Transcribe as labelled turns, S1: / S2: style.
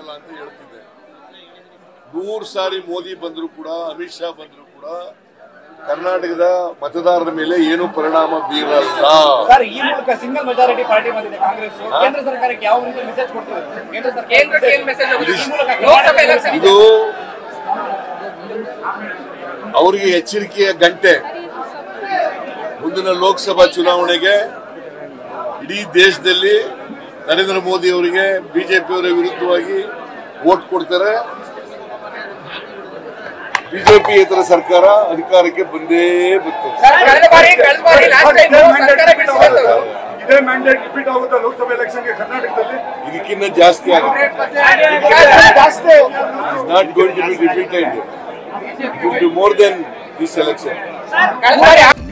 S1: ಮಾಡಲ್ಲ ಅಂತ ಹೇಳ್ತಿದ್ದೆ ನೂರು ಸಾರಿ ಮೋದಿ ಬಂದ್ರು ಕೂಡ ಅಮಿತ್ ಶಾ ಬಂದ್ರು ಕೂಡ ಕರ್ನಾಟಕದ ಮತದಾರರ ಮೇಲೆ ಏನು ಪರಿಣಾಮ ಬೀರಲ್ಲ
S2: ಸರ್ ಈ ಮೂಲಕ ಸಿಂಗಲ್ ಮೆಜಾರಿಟಿ ಪಾರ್ಟಿ ಬಂದಿದೆ ಕಾಂಗ್ರೆಸ್ ಕೇಂದ್ರ ಸರ್ಕಾರಕ್ಕೆ ಯಾವ ರೀತಿ ಮೆಸೇಜ್ ಕೊಡ್ತದೆ ಕೇಂದ್ರ ಸರ್ಕಾರ
S3: ಕೇಂದ್ರಕ್ಕೆ ಏನ್ ಮೆಸೇಜ್
S2: ಈ ಮೂಲಕ
S3: ಲೋಕಸಭೆ ಎಲೆಕ್ಷನ್
S1: ಇದು ಅವರಿಗೆ ಎಚ್ಚರಿಕೆಯ ಗಂಟೆ ಮುಂದಿನ ಲೋಕಸಭಾ ಚುನಾವಣೆಗೆ ಇಡೀ ದೇಶದಲ್ಲಿ ನರೇಂದ್ರ ಮೋದಿ ಅವರಿಗೆ ಬಿಜೆಪಿಯವರ ವಿರುದ್ಧವಾಗಿ ವೋಟ್ ಕೊಡ್ತಾರೆ ಬಿಜೆಪಿ ಇತರ ಸರ್ಕಾರ ಅಧಿಕಾರಕ್ಕೆ ಬಂದೇ ಬರ್ತದೆ
S3: ಸರ್ ಕಳೆದ ಬಾರಿ ಕಳೆದ ಬಾರಿ ಲಾಸ್ಟ್ ಟೈಮ್ ಸರ್ಕಾರ ಬಿಡಿಸಿದ್ರು
S4: ಇದೇ ಮ್ಯಾಂಡೇಟ್ ರಿಪೀಟ್ ಆಗುತ್ತಾ ಲೋಕಸಭೆ ಎಲೆಕ್ಷನ್ಗೆ ಕರ್ನಾಟಕದಲ್ಲಿ
S1: ಇದಕ್ಕಿಂತ ಜಾಸ್ತಿ ಆಗುತ್ತೆ is not going to be repeated it will be more than this election
S3: ಕಳೆದ ಬಾರಿ